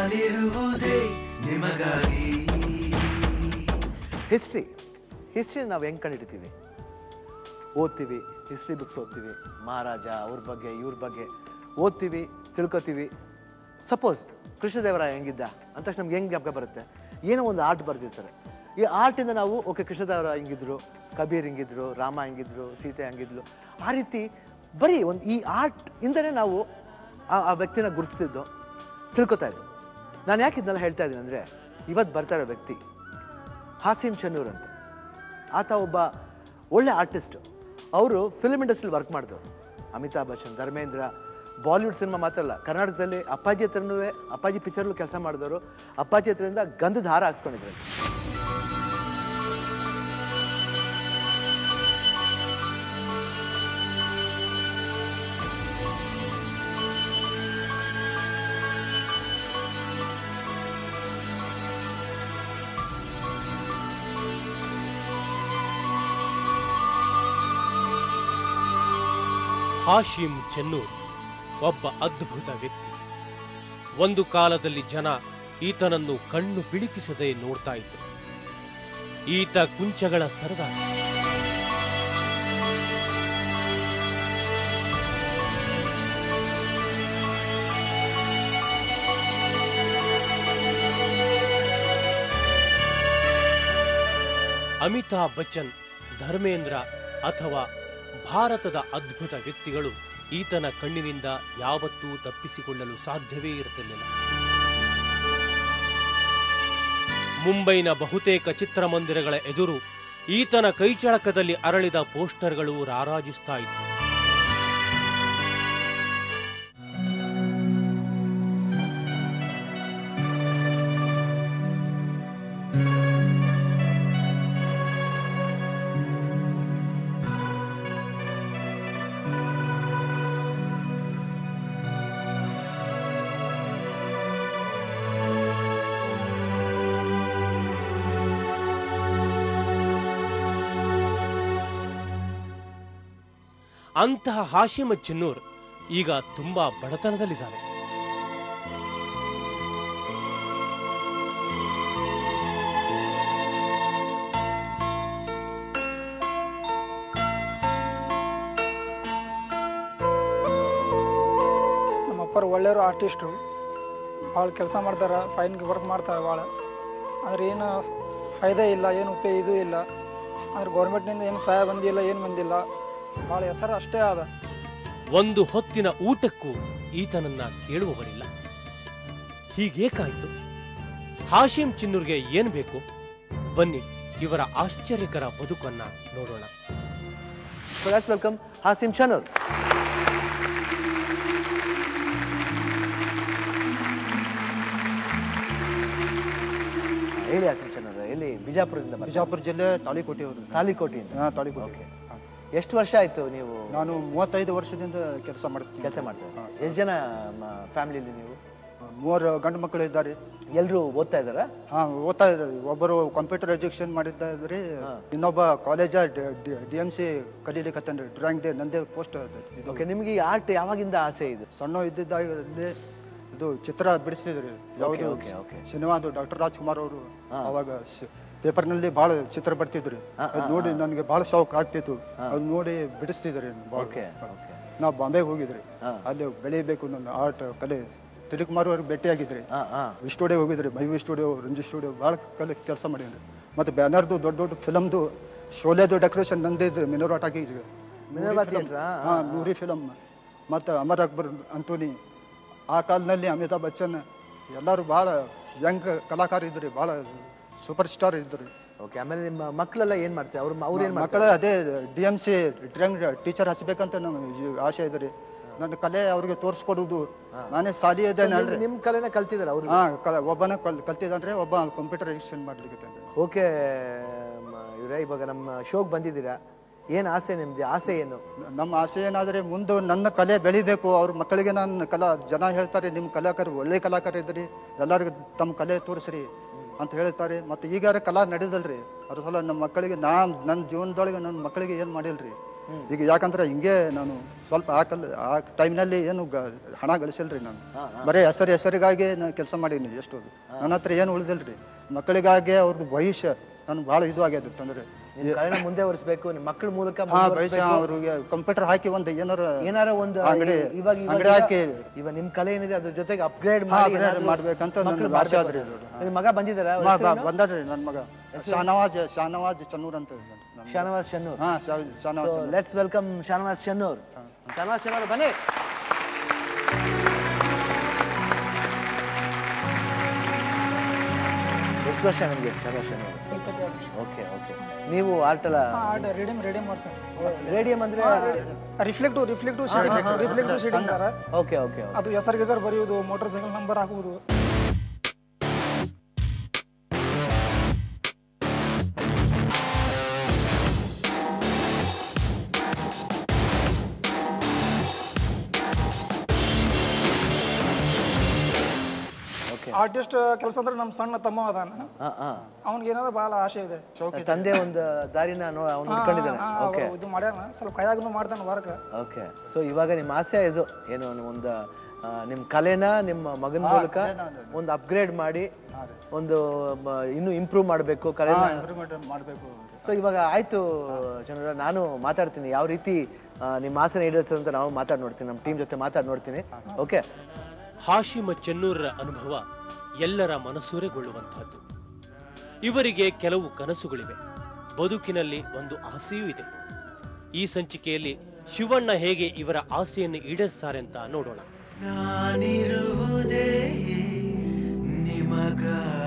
ನಾನಿರುವುದೇ ನಿಮಗಾಗಿ history history ನಾವು ಹೆಂಗೆ ಕಂಡಿಡ್ತೀವಿ ಓದ್ತೀವಿ ಹಿಸ್ಟ್ರಿ ಬುಕ್ಸ್ ಓದ್ತೀವಿ ಮಹಾರಾಜ ಅವ್ರ ಬಗ್ಗೆ ಇವ್ರ ಬಗ್ಗೆ ಓದ್ತೀವಿ ತಿಳ್ಕೊತೀವಿ ಸಪೋಸ್ ಕೃಷ್ಣದೇವರಾಯ ಹೆಂಗಿದ್ದ ಅಂತ ತಕ್ಷಣ ನಮ್ಗೆ ಹೆಂಗೆ ಜ್ಞಾಪಕ ಬರುತ್ತೆ ಏನೋ ಒಂದು ಆರ್ಟ್ ಬರೆದಿರ್ತಾರೆ ಈ ಆರ್ಟಿಂದ ನಾವು ಓಕೆ ಕೃಷ್ಣದೇವರಾಯ ಹಿಂಗಿದ್ರು ಕಬೀರ್ ಹಿಂಗಿದ್ರು ರಾಮ ಹಿಂಗಿದ್ರು ಸೀತೆ ಹಂಗಿದ್ಲು ಆ ರೀತಿ ಬರೀ ಒಂದು ಈ ಆರ್ಟ್ ಇಂದನೇ ನಾವು ಆ ಆ ವ್ಯಕ್ತಿನ ಗುರುತಿಸಿದ್ದು ತಿಳ್ಕೊತಾ ಇದ್ದು ನಾನು ಯಾಕೆ ಇದನ್ನೆಲ್ಲ ಹೇಳ್ತಾ ಇದ್ದೀನಿ ಅಂದರೆ ಇವತ್ತು ಬರ್ತಾ ಇರೋ ವ್ಯಕ್ತಿ ಹಾಸಿಮ್ ಚನ್ನೂರ್ ಅಂತ ಆತ ಒಬ್ಬ ಒಳ್ಳೆ ಆರ್ಟಿಸ್ಟ್ ಅವರು ಫಿಲ್ಮ್ ಇಂಡಸ್ಟ್ರಿಲಿ ವರ್ಕ್ ಮಾಡಿದವರು ಅಮಿತಾಬ್ ಬಚ್ಚನ್ ಧರ್ಮೇಂದ್ರ ಬಾಲಿವುಡ್ ಸಿನಿಮಾ ಮಾತ್ರ ಅಲ್ಲ ಕರ್ನಾಟಕದಲ್ಲಿ ಅಪ್ಪಾಜಿ ಹತ್ರನೂ ಅಪ್ಪಾಜಿ ಪಿಕ್ಚರ್ಲು ಕೆಲಸ ಮಾಡಿದವರು ಅಪ್ಪಾಜಿ ಹತ್ರದಿಂದ ಗಂಧದ ಹಾರ ಹಾಕ್ಸ್ಕೊಂಡಿದ್ರು ಹಾಶಿಮ್ ಚೆನ್ನೂರ್ ಒಬ್ಬ ಅದ್ಭುತ ವ್ಯಕ್ತಿ ಒಂದು ಕಾಲದಲ್ಲಿ ಜನ ಈತನನ್ನು ಕಣ್ಣು ಬಿಳಿಕಿಸದೆ ನೋಡ್ತಾ ಇದ್ರು ಈತ ಕುಂಚಗಳ ಸರದಾರ ಅಮಿತಾಬ್ ಬಚ್ಚನ್ ಧರ್ಮೇಂದ್ರ ಅಥವಾ ಭಾರತದ ಅದ್ಭುತ ವ್ಯಕ್ತಿಗಳು ಈತನ ಕಣ್ಣಿನಿಂದ ಯಾವತ್ತೂ ತಪ್ಪಿಸಿಕೊಳ್ಳಲು ಸಾಧ್ಯವೇ ಇರಲಿಲ್ಲ ಮುಂಬೈನ ಬಹುತೇಕ ಚಿತ್ರಮಂದಿರಗಳ ಎದುರು ಈತನ ಕೈಚಳಕದಲ್ಲಿ ಅರಳಿದ ಪೋಸ್ಟರ್ಗಳು ರಾರಾಜಿಸ್ತಾ ಇತ್ತು ಅಂತಹ ಹಾಶಿಮ ಚೆನ್ನೂರ್ ಈಗ ತುಂಬಾ ಬಡತನದಲ್ಲಿದ್ದಾರೆ ನಮ್ಮ ಅಪ್ಪರು ಒಳ್ಳೆಯವರು ಆರ್ಟಿಸ್ಟು ಭಾಳ ಕೆಲಸ ಮಾಡ್ತಾರೆ ಫೈನ್ಗೆ ವರ್ಕ್ ಮಾಡ್ತಾರೆ ಭಾಳ ಆದ್ರೆ ಏನು ಫಾಯ್ದೆ ಇಲ್ಲ ಏನು ಉಪಯೋಗ ಇದು ಇಲ್ಲ ಆದ್ರೆ ಗೌರ್ಮೆಂಟ್ನಿಂದ ಏನು ಸಹಾಯ ಬಂದಿಲ್ಲ ಏನು ಬಂದಿಲ್ಲ ಭಾಳ ಹೆಸರು ಅಷ್ಟೇ ಆದ ಒಂದು ಹೊತ್ತಿನ ಊಟಕ್ಕೂ ಈತನನ್ನ ಕೇಳುವವರಿಲ್ಲ ಹೀಗೇಕಾಯ್ತು ಹಾಶಿಂ ಚಿನ್ನೂರ್ಗೆ ಏನ್ ಬೇಕು ಬನ್ನಿ ಇವರ ಆಶ್ಚರ್ಯಕರ ಬದುಕನ್ನ ನೋಡೋಣ so let's welcome Hasim Channur ಹೇಳಿ ಹಾಸಿಮ್ ಚನ್ನೂರ್ ಎಲ್ಲಿ ಬಿಜಾಪುರದಿಂದ ಬರ್ತಾ- ಬಿಜಾಪುರ ಜಿಲ್ಲೆ ತಾಳಿಕೋಟೆಯವರು ತಾಲಿಕೋಟೆಯಿಂದ ಹಾ ತಾಳಿಕೋಟೆ Okay. ಎಷ್ಟು ವರ್ಷ ಆಯ್ತು ನೀವು ನಾನು ಮೂವತ್ತೈದು ವರ್ಷದಿಂದ ಕೆಲಸ ಮಾಡ್ತೀನಿ ಕೆಲಸ ಮಾಡ್ತೀರಾ ಎಷ್ಟು ಜನ ಫ್ಯಾಮಿಲಿಲಿ ನೀವು ಮೂವರು ಗಂಡು ಮಕ್ಕಳು ಇದ್ದಾರೆ ಎಲ್ರು ಓದ್ತಾ ಇದ್ದಾರಾ ಹಾ ಓದ್ತಾ ಇದ್ದಾರೆ ಒಬ್ಬರು ಕಂಪ್ಯೂಟರ್ ಎಜುಕೇಶನ್ ಮಾಡಿದ್ದಾರೆ ಹಾ. ಇನ್ನೊಬ್ಬ ಕಾಲೇಜ ಡಿ ಎಂ ಸಿ ಕಲೀಲಿಕತ್ತನ್ರಿ ಡ್ರಾಯಿಂಗ್ ಡೇ ನಂದೇ ಪೋಸ್ಟ್ ಓಕೆ ನಿಮಗೆ ಈ ಆರ್ಟ್ ಯಾವಾಗಿಂದ ಆಸೆ ಇದು ಸಣ್ಣ ಇದ್ದಿದ್ದಾಗಲೇ ಇದು ಚಿತ್ರ ಬಿಡಿಸ್ತಿದ್ರಿ ಯಾವುದು okay, okay. ಸಿನಿಮಾದು ಡಾಕ್ಟರ್ ರಾಜ್ಕುಮಾರ್ ಅವರು ಹಾ. ಅವಾಗ ಪೇಪರ್ನಲ್ಲಿ ಬಹಳ ಚಿತ್ರ ಬರ್ತಿದ್ರು ಹಾ, ಅದ್ ಹಾ, ನೋಡಿ ಹಾ. ನನಗೆ ಬಹಳ ಶೌಕ್ ಆಗ್ತಿತ್ತು ಹಾ. ಅದು ನೋಡಿ ಬಿಡಿಸ್ತಿದ್ರಿ ಭಾಳ. ಓಕೆ ಓಕೆ ನಾವು ಬಾಂಬೆಗೆ ಹೋಗಿದ್ರಿ ಹಾ. ಅಲ್ಲಿ ಬೆಳಿಬೇಕು ನನ್ನ ಆರ್ಟ್ ಕಲೆ ತಿಲಕುಮಾರ್ ಅವ್ರಿಗೆ ಭೇಟಿಯಾಗಿದ್ರಿ ಹಾ ಹಾ ಸ್ಟುಡಿಯೋ ಹೋಗಿದ್ರಿ ಮೈವಿ ಸ್ಟುಡಿಯೋ ರಂಜಿ ಸ್ಟುಡಿಯೋ ಭಾಳ ಕಲೆ ಕೆಲಸ ಮಾಡಿದ್ರಿ ಮತ್ತೆ ಬ್ಯಾನರ್ದು ದೊಡ್ಡ ದೊಡ್ಡ ಫಿಲಮ್ದು ಶೋಲೆದು ಡೆಕೋರೇಷನ್ ನಂದೇ ಇದ್ರಿ ಮಿನೋರಾ ಟಾಕಿದ್ರಿ ಮಿನರ್ವಾ theatre ಆ? ಹಾ ನೂರಿ ಫಿಲಮ್ ಮತ್ತೆ ಅಮರ್ ಅಕ್ಬರ್ ಅಂತೋನಿ ಆ ಕಾಲದಲ್ಲಿ ಅಮಿತಾಬ್ ಬಚ್ಚನ್ ಎಲ್ಲರೂ ಭಾಳ ಯಂಗ್ ಕಲಾಕಾರ ಇದ್ರಿ ಭಾಳ ಸೂಪರ್ ಸ್ಟಾರ್ ಇದ್ರಿ ಓಕೆ ಆಮೇಲೆ ನಿಮ್ಮ ಮಕ್ಕಳೆಲ್ಲ ಏನ್ ಮಾಡ್ತಾರೆ ಅವ್ರ ಅವ್ರು ಏನ್ ಮಕ್ಕಳ ಮಾಡ್ತಾರೆ ಅದೇ D M C drawing teacher ಹಚ್ಬೇಕಂತ ನಮ್ಗೆ ಆಸೆ ಇದ್ರಿ ನನ್ನ ಕಲೆ ಅವ್ರಿಗೆ ತೋರಿಸ್ಕೊಡುದು ನಾನೇ ಸಾಲಿ ಇದ್ದೇನೆ ಅಲ್ರಿ ನಿಮ್ ಕಲೆನ ಕಲ್ತಿದಾರ ಅವ್ರು ಹಾ ಕಲ- ಒಬ್ಬನ ಕಲ್ ಕಲ್ತಿದ್ದಾನ್ರಿ ಒಬ್ಬ ಕಂಪ್ಯೂಟರ್ ಎಜುಕೇಶನ್ ಮಾಡ್ಲಿಕ್ಕೆ ಓಕೆ ಇವ್ರೆ ಇವಾಗ ನಮ್ಮ ಶೋಗ್ ಬಂದಿದ್ದೀರಾ ಏನ್ ಆಸೆ ನಿಮ್ದು ಆಸೆ ಏನು ನಮ್ಮ ಆಸೆ ಏನಾದ್ರೆ ಮುಂದೆ ನನ್ನ ಕಲೆ ಬೆಳಿಬೇಕು ಅವ್ರ ಮಕ್ಕಳಿಗೆ ನನ್ನ ಕಲಾ ಜನ ಹೇಳ್ತಾರೆ ನಿಮ್ಮ ಕಲಾಕಾರ ಒಳ್ಳೆ ಕಲಾಕಾರ ಇದ್ರಿ ಎಲ್ಲರಿಗೂ ತಮ್ಮ ಕಲೆ ತೋರಿಸ್ರಿ ಅಂತ ಹೇಳ್ತಾರೆ ಮತ್ತೆ ಈಗಾರ ಕಲಾ ನಡೆದಲ್ರಿ ಅದ್ರ ಸಲ ನಮ್ಮ ಮಕ್ಕಳಿಗೆ ನಾ ನನ್ನ ಜೀವನದೊಳಗೆ ನನ್ನ ಮಕ್ಕಳಿಗೆ ಏನ್ ಮಾಡಿಲ್ರಿ ಈಗ ಯಾಕಂದ್ರೆ ಹಿಂಗೆ ನಾನು ಸ್ವಲ್ಪ ಆ ಕಲ್ ಆ ಟೈಮ್ನಲ್ಲಿ ಏನು ಗ- ಹಣ ಗಳಿಸಿಲ್ರಿ ನಾನು ಹಾ, ಬರೀ ಹೆಸರು ಹೆಸರಿಗಾಗಿ ನಾನು ಕೆಲಸ ಮಾಡೀನಿ ಎಷ್ಟು ನನ್ನ ಹತ್ರ ಏನು ಉಳಿದಿಲ್ರಿ ಮಕ್ಕಳಿಗಾಗಿ ಅವ್ರದ್ದು ಭವಿಷ್ಯ ನಾನು ಭಾಳ ಇದು ಆಗ್ಯದ ತೊಂದರೆ ನಿಮ್ ಕಳೆನ ಮುಂದೆ ಒರೆಸ್ಬೇಕು ನಿಮ್ ಮಕ್ಕಳ ಮೂಲಕ ಹಾ ಭವಿಷ್ಯ ಮುಂದುವರಿಸ್ಬೇಕು. ಅವ್ರಿಗೆ ಕಂಪ್ಯೂಟರ್ ಹಾಕಿ ಒಂದು ಏನಾರ ಏನಾರ ಒಂದು ಅಂಗಡಿ ಇವಾಗ ಇವಾಗ ಅಂಗಡಿ ಹಾಕಿ ಇವಾಗ ನಿಮ್ ಕಲೆ ಏನಿದೆ ಅದ್ರ ಜೊತೆಗೆ ಅಪ್ಗ್ರೇಡ್ ಹಾ, ಮಾಡಿ upgrade ಏನಾದ್ರೂ ಮಾಡ್ಬೇಕಂತ ನನ್ನ ಮಕ್ಳು ಆಸೆ ಮಾಡ್ಬೇಕು ಆದ್ರಿ ಅಂತ. ಇದು. ಹಾ. ನಿಮ್ ಮಗ ಬಂದಿದ್ದಾರ ಮಾ- ಬಾ- ಬಂದಾಡ್ರಿ ನನ್ನ ಮಗ ಶಾನವಾಜ್ ಶಾನವಾಜ್ ಚನ್ನೂರ್ ಅಂತ ಇದ್ದಾನೆ. ನನ್ನ ಮಗ. ಶಾನವಾಸ್ ಶನ್ನೂರ್ ಹಾ ಶಾ- ಶಾನವಾಜ್ ಚನ್ನೂರ್. ಲೆಟ್ಸ್ ವೆಲ್ಕಮ್ ಶಾನವಾಸ್ ಶನ್ನೂರ್ ಶಾನವಾಸ್ ಶನ್ನೂರ್ ಬನ್ನಿ ಎಷ್ಟು ವರ್ಷ ನಿಮಗೆ ಶಾನವಾಸ್ ಶನ್ನೂರ್ ಓಕೆ ಓಕೆ ನೀವು ಆರ್ಟ್ ಎಲ್ಲ ರೇಡಿಯಂ ರೇಡಿಯಂ ಮಾಡ್ತಾರೆ ರೇಡಿಯಂ ಅಂದ್ರೆ reflective reflective sheeting reflective sheeting sir okay okay ಅದು ಹೆಸರು ಗೆಸರು ಬರೆಯುವುದು ಮೋಟರ್ ಸೈಕಲ್ ನಂಬರ್ ಹಾಕುವುದು ಓಕೆ ಆರ್ಟಿಸ್ಟ್ ಕೆಲಸ ಅಂದ್ರೆ ನಮ್ಮ ಸಣ್ಣ ತಮ್ಮ ಅದಾನ ಹಾ ಹಾ ಅವ್ನಿಗೆ ಏನಾದ್ರು ಬಹಳ ಆಸೆ ಇದೆ ತಂದೆ ಒಂದು ದಾರಿನ ನೋ ಅವ್ನು ಹಾ, ಹುಡ್ಕೊಂಡಿದ್ದಾನೆ ಹಾ, ಓಕೆ ಅವ್ರು ಇದು ಮಾಡ್ಯಾನ ಸ್ವಲ್ಪ ಕೈಯಾಗೂ ಮಾಡ್ತಾನೆ ವರ್ಕ್ ಓಕೆ ಸೊ ಇವಾಗ ನಿಮ್ಮ ಆಸೆ ಇದು ಏನು ಒಂದು ಆ, ನಿಮ್ ಕಲೆನ ನಿಮ್ಮ ಮಗನ ಹಾ, ಮೂಲಕ ಕಲೆನ ಅದು. ಒಂದು ಅಪ್ಗ್ರೇಡ್ ಮಾಡಿ ಹಾ ರೀ. ಒಂದು ಮ- ಇನ್ನೂ ಇಂಪ್ರೂವ್ ಮಾಡಬೇಕು ಹಾ, ಕಲೆನ improvement ಮಾಡ್ಬೇಕು ಸೊ ಇವಾಗ ಆಯ್ತು ಚಂದ್ರ ನಾನು ಮಾತಾಡ್ತೀನಿ ಯಾವ ರೀತಿ ಆ, ನಿಮ್ಮ ಆಸನ ಈಡೇರಿಸ್ತದೆ ಅಂತ ನಾವು ಮಾತಾಡ್ ನೋಡ್ತೀನಿ ನಮ್ಮ ಟೀಮ್ ಜೊತೆ ಮಾತಾಡ್ ನೋಡ್ತೀನಿ ಓಕೆ ಹಾಶಿಮ ಚೆನ್ನೂರರ ಅನುಭವ ಎಲ್ಲರ ಮನಸೂರೆಗೊಳ್ಳುವಂತಹದ್ದು ಇವರಿಗೆ ಕೆಲವು ಕನಸುಗಳಿವೆ ಬದುಕಿನಲ್ಲಿ ಒಂದು ಆಸೆಯೂ ಇದೆ ಈ ಸಂಚಿಕೆಯಲ್ಲಿ ಶಿವಣ್ಣ ಹೇಗೆ ಇವರ ಆಸೆಯನ್ನು ಈಡೇರಿಸ್ತಾರೆ ಅಂತ ನೋಡೋಣ ನಾನಿರುವುದೇ ನಿಮಗಾಗಿ